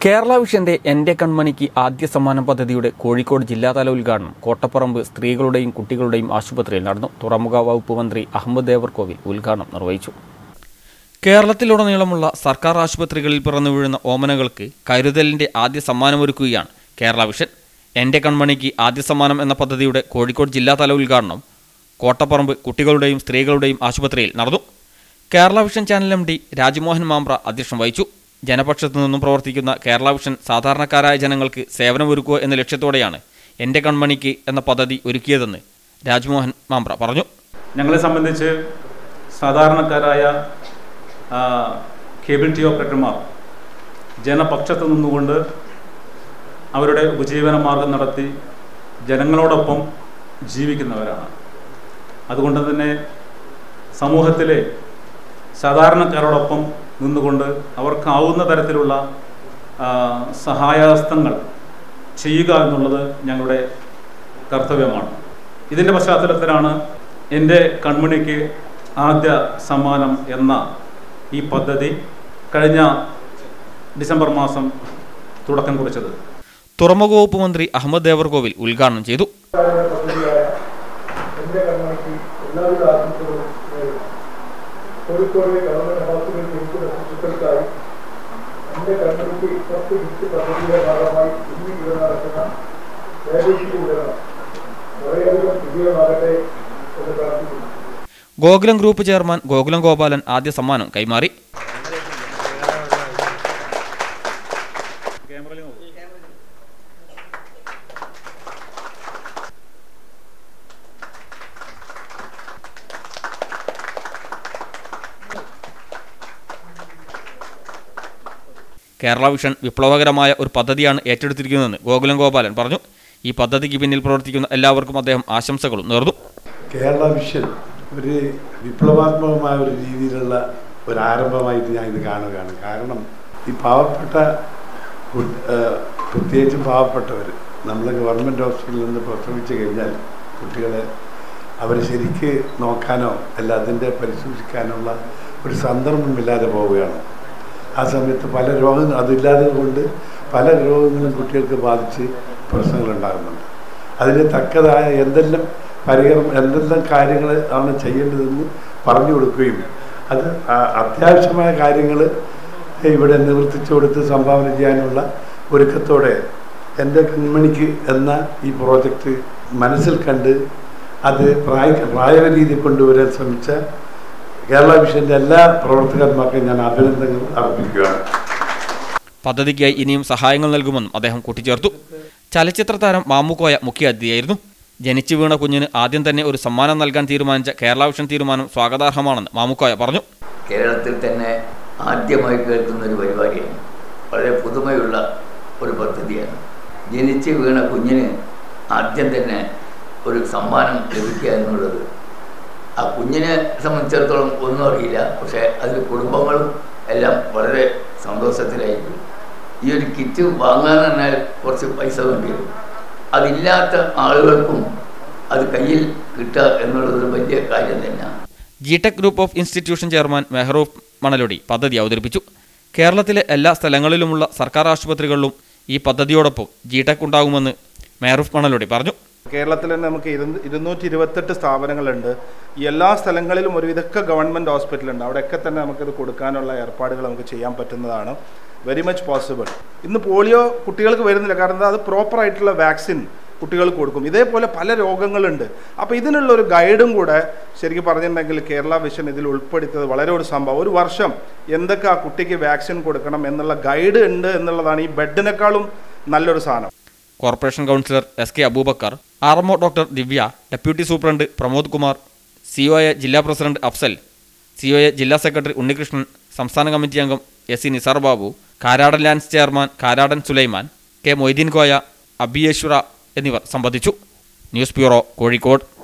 കേരള വിഷന്റെ എന്റെ കൺമണിക്ക് ആദ്യ സമ്മാനം പദ്ധതിയുടെ കോഴിക്കോട് ജില്ലാതല ഉദ്ഘാടനം കോട്ടപ്പറമ്പ് സ്ത്രീകളുടെയും കുട്ടികളുടെയും ആശുപത്രിയിൽ നടന്നു തുറമുഖ വകുപ്പ് മന്ത്രി അഹമ്മദ് ദേവർകോവിൽ ഉദ്ഘാടനം നിർവഹിച്ചു കേരളത്തിലുടനീളമുള്ള സർക്കാർ ആശുപത്രികളിൽ പിറന്നു വീഴുന്ന ഓമനകൾക്ക് കരുതലിന്റെ ആദ്യ സമ്മാനമൊരുക്കുകയാണ് കേരള വിഷൻ എന്റെ കൺമണിക്ക് ആദ്യ സമ്മാനം എന്ന പദ്ധതിയുടെ കോഴിക്കോട് ജില്ലാതല ഉദ്ഘാടനം കോട്ടപ്പറമ്പ് കുട്ടികളുടെയും സ്ത്രീകളുടെയും ആശുപത്രിയിൽ നടന്നു Kerala vision channel M D Rajmohan Mambra അധ്യക്ഷം വഹിച്ചു ജനപക്ഷത്തു നിന്നും പ്രവർത്തിക്കുന്ന കേരള വിഷൻ സാധാരണക്കാരായ ജനങ്ങൾക്ക് സേവനമൊരുക്കുക എന്ന ലക്ഷ്യത്തോടെയാണ് എന്റെ കൺമണിക്ക് എന്ന പദ്ധതി ഒരുക്കിയതെന്ന് രാജ്മോഹൻ മാമ്പ്ര പറഞ്ഞു ഞങ്ങളെ സംബന്ധിച്ച് സാധാരണക്കാരായ ആ, കേബിൾ ടി ഓപ്പറേറ്റർമാർ ജനപക്ഷത്ത് നിന്നുകൊണ്ട് അവരുടെ ഉപജീവന മാർഗം നടത്തി ജനങ്ങളോടൊപ്പം ജീവിക്കുന്നവരാണ് അതുകൊണ്ട് തന്നെ സമൂഹത്തിലെ സാധാരണക്കാരോടൊപ്പം നിന്നുകൊണ്ട് അവർക്കാവുന്ന തരത്തിലുള്ള ആ, സഹായഹസ്തങ്ങൾ ചെയ്യുക എന്നുള്ളത് ഞങ്ങളുടെ കർത്തവ്യമാണ് ഇതിൻ്റെ പശ്ചാത്തലത്തിലാണ് എൻ്റെ കൺമണിക്ക് ആദ്യ സമ്മാനം എന്ന ഈ പദ്ധതി കഴിഞ്ഞ ഡിസംബർ മാസം തുടക്കം കുറിച്ചത് തുറമുഖ വകുപ്പ് മന്ത്രി അഹമ്മദ് ദേവർകോവിൽ ഉദ്ഘാടനം ചെയ്തു പദ്ധതിയായ എന്റെ കൺമണിക്ക് എല്ലാവിധ ആശംസകളും നേരുന്നു കോഴിക്കോട് ഗവൺമെന്റ് ഹോസ്പിറ്റൽ ജനിക്കുന്ന ശിശുക്കൾക്കായി എന്റെ കൺമണിക്ക് പത്ത് ഗിഫ്റ്റ് പദ്ധതിയുടെ ഭാഗമായി ഇന്ന് ഇവിടെ നടക്കുന്ന ഡയബറ്റീസ് വിതരണം കുറേയധികം വിജയമാകട്ടെ എന്ന് പ്രാർത്ഥിക്കുന്നു ഗോകുലം ഗ്രൂപ്പ് ചെയർമാൻ ഗോകുലം ഗോപാലൻ ആദ്യ സമ്മാനം കൈമാറി കേരള വിഷൻ വിപ്ലവകരമായ ഒരു പദ്ധതിയാണ് ഏറ്റെടുത്തിരിക്കുന്നതെന്ന് ഗോകുലം ഗോപാലൻ പറഞ്ഞു ഈ പദ്ധതിക്ക് പിന്നിൽ പ്രവർത്തിക്കുന്ന എല്ലാവർക്കും അദ്ദേഹം ആശംസകളും നേർന്നു കേരള വിഷൻ ഒരു വിപ്ലവാത്മകമായ ഒരു രീതിയിലുള്ള ഒരു ആരംഭമായിട്ട് ഞാൻ ഇത് കാണുകയാണ് കാരണം ഈ പാവപ്പെട്ട കു- ഏഹ് പ്രത്യേകിച്ചും പാവപ്പെട്ടവർ നമ്മൾ ഗവൺമെൻറ് ഹോസ്പിറ്റലിൽ നിന്ന് പ്രസവിച്ച് കഴിഞ്ഞാൽ കുട്ടികളെ അവരെ ശരിക്ക് നോക്കാനോ അല്ല അതിൻ്റെ പരിശോധിക്കാനുള്ള ഒരു സന്ദർഭമില്ലാതെ പോവുകയാണ് ആ സമയത്ത് പല രോഗങ്ങൾ അതില്ലാതെ കൊണ്ട് പല രോഗങ്ങളും കുട്ടികൾക്ക് ബാധിച്ച് പ്രശ്നങ്ങളുണ്ടാകുന്നുണ്ട് അതിന് തക്കതായ എന്തെല്ലാം പരികരണം എന്തെല്ലാം കാര്യങ്ങൾ ആണ് ചെയ്യേണ്ടതെന്ന് പറഞ്ഞു കൊടുക്കുകയും അത് ആ- അത്യാവശ്യമായ കാര്യങ്ങൾ ഇവിടെ നിവർത്തിച്ചു കൊടുത്ത് സംഭാവന ചെയ്യാനുള്ള ഒരുക്കത്തോടെ എൻ്റെ കൺമണിക്ക് എന്ന ഈ പ്രോജക്റ്റ് മനസ്സിൽ കണ്ട് അത് പ്രായ പ്രായരീതി കൊണ്ടുവരാൻ ശ്രമിച്ച കേരള വിഷൻ്റെ എല്ലാ പ്രവർത്തകന്മാർക്കും ഞാൻ അഭിനന്ദനങ്ങൾ അർപ്പിക്കുകയാണ് പദ്ധതിക്കായി ഇനിയും സഹായങ്ങൾ നൽകുമെന്നും അദ്ദേഹം കൂട്ടിച്ചേർത്തു ചലച്ചിത്ര താരം മാമുക്കോയ മുഖ്യാതിഥിയായിരുന്നു ജനിച്ചു വീണ കുഞ്ഞിന് ആദ്യം തന്നെ ഒരു സമ്മാനം നൽകാൻ തീരുമാനിച്ച കേരള വിഷൻ തീരുമാനം സ്വാഗതാർഹമാണെന്ന് മാമുക്കോയ പറഞ്ഞു കേരളത്തിൽ തന്നെ ആദ്യമായി കേൾക്കുന്ന ഒരു പരിപാടിയാണ് വളരെ പുതുമയുള്ള ഒരു പദ്ധതിയാണ് ജനിച്ച് വീണ കുഞ്ഞിന് ആദ്യം തന്നെ ഒരു സമ്മാനം ലഭിക്കുക എന്നുള്ളത് ആ കുഞ്ഞിനെ സംബന്ധിച്ചിടത്തോളം ഒന്നും അറിയില്ല പക്ഷേ അതിൽ കുടുംബങ്ങളും എല്ലാം വളരെ സന്തോഷത്തിലായിരിക്കും ഈ ഒരു കിറ്റ് വാങ്ങാൻ പറഞ്ഞാൽ കുറച്ച് പൈസ വേണ്ടി വരും അതില്ലാത്ത ആളുകൾക്കും അത് കയ്യിൽ കിട്ടുക എന്നുള്ളത് ഒരു വലിയ കാര്യം തന്നെയാണ് GTec group of institution chairman Mehroof Manalodi പദ്ധതി അവതരിപ്പിച്ചു കേരളത്തിലെ എല്ലാ സ്ഥലങ്ങളിലുമുള്ള സർക്കാർ ആശുപത്രികളിലും ഈ പദ്ധതിയോടൊപ്പം ജിടെക് ഉണ്ടാകുമെന്ന് മെഹറൂഫ് മണലൊടി പറഞ്ഞു കേരളത്തിൽ തന്നെ നമുക്ക് ഇരുന്ന് ഇരുന്നൂറ്റി ഇരുപത്തെട്ട് സ്ഥാപനങ്ങളുണ്ട് ഈ എല്ലാ സ്ഥലങ്ങളിലും ഒരുവിധമൊക്കെ ഗവൺമെൻറ് ഹോസ്പിറ്റലുണ്ട് അവിടെയൊക്കെ തന്നെ നമുക്കിത് കൊടുക്കാനുള്ള ഏർപ്പാടുകൾ നമുക്ക് ചെയ്യാൻ പറ്റുന്നതാണ് വെരി മച്ച് പോസിബിൾ ഇന്ന് പോളിയോ കുട്ടികൾക്ക് വരുന്നില്ല കാരണം എന്താ അത് പ്രോപ്പറായിട്ടുള്ള വാക്സിൻ കുട്ടികൾക്ക് കൊടുക്കും ഇതേപോലെ പല രോഗങ്ങളുണ്ട് അപ്പോൾ ഇതിനുള്ള ഒരു ഗൈഡും കൂടെ ശരിക്കും പറഞ്ഞിട്ടുണ്ടെങ്കിൽ കേരള വിഷൻ ഇതിൽ ഉൾപ്പെടുത്തിയത് വളരെ ഒരു സംഭവം ഒരു വർഷം എന്തൊക്കെ ആ കുട്ടിക്ക് വാക്സിൻ കൊടുക്കണം എന്നുള്ള ഗൈഡ് ഉണ്ട് എന്നുള്ളതാണ് ഈ ബെഡിനേക്കാളും നല്ലൊരു സാധനം corporation councillor S K Abubakar R M O doctor Divya deputy superintendent Pramod Kumar C O A ജില്ലാ president Afsal C O A ജില്ലാ സെക്രട്ടറി ഉണ്ണികൃഷ്ണൻ സംസ്ഥാന കമ്മിറ്റി അംഗം S C Nisar Babu Karadan lands chairman Karadan Sulaiman K Moideen Koya അബിയേശ്വറ എന്നിവർ സംബന്ധിച്ചു ന്യൂസ് ബ്യൂറോ കോഴിക്കോട്